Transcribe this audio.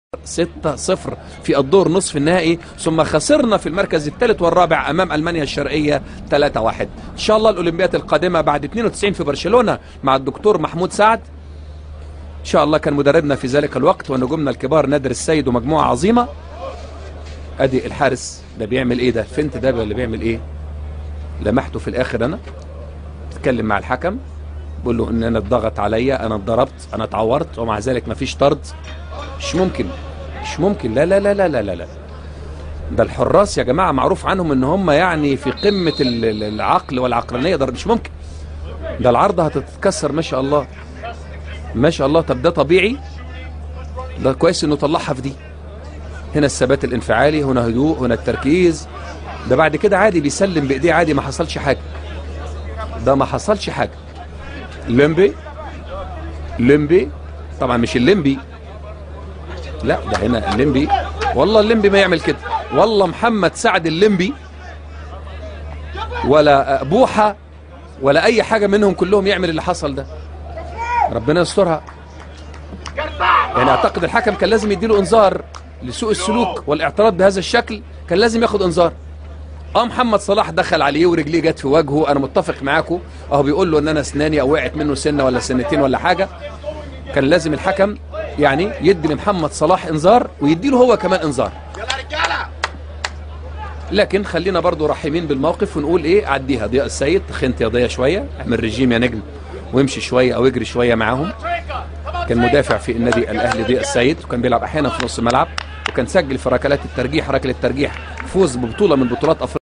6-0 في الدور نصف النهائي ثم خسرنا في المركز الثالث والرابع امام المانيا الشرقيه 3-1 ان شاء الله الاولمبياد القادمه بعد 92 في برشلونه مع الدكتور محمود سعد ان شاء الله كان مدربنا في ذلك الوقت ونجومنا الكبار نادر السيد ومجموعه عظيمه ادي الحارس ده بيعمل ايه ده فنت ده اللي بيعمل ايه لمحته في الاخر انا اتكلم مع الحكم بقول له ان انا اتضغط عليا انا اتضربت انا اتعورت ومع ذلك مفيش طرد مش ممكن مش ممكن لا لا لا لا لا لا, لا. ده الحراس يا جماعه معروف عنهم ان هم يعني في قمه ال- ال- العقل والعقلانيه ده مش ممكن ده العارضه هتتكسر ما شاء الله ما شاء الله طب ده طبيعي ده كويس انه طلعها في دي هنا الثبات الانفعالي هنا هدوء هنا التركيز ده بعد كده عادي بيسلم بايديه عادي ما حصلش حاجه ده ما حصلش حاجه لمبي لمبي طبعا مش الليمبي لا ده هنا الليمبي والله الليمبي ما يعمل كده والله محمد سعد الليمبي ولا بوحة ولا اي حاجة منهم كلهم يعمل اللي حصل ده ربنا يسترها يعني اعتقد الحكم كان لازم يديله انذار لسوء السلوك والاعتراض بهذا الشكل كان لازم ياخد انذار اه محمد صلاح دخل عليه ورجليه جت في وجهه انا متفق معاكم اهو بيقول له ان انا اسناني او وقعت منه سنه ولا سنتين ولا حاجه كان لازم الحكم يعني يدي لمحمد صلاح انذار ويدي له هو كمان انذار لكن خلينا برضو رحيمين بالموقف ونقول ايه عديها ضياء السيد تخنت يا ضياء شويه اعمل رجيم يا نجم وامشي شويه او اجري شويه معاهم كان مدافع في النادي الاهلي ضياء السيد وكان بيلعب احيانا في نص الملعب وكان سجل في ركلات الترجيح ركله الترجيح فوز ببطوله من بطولات افريقيا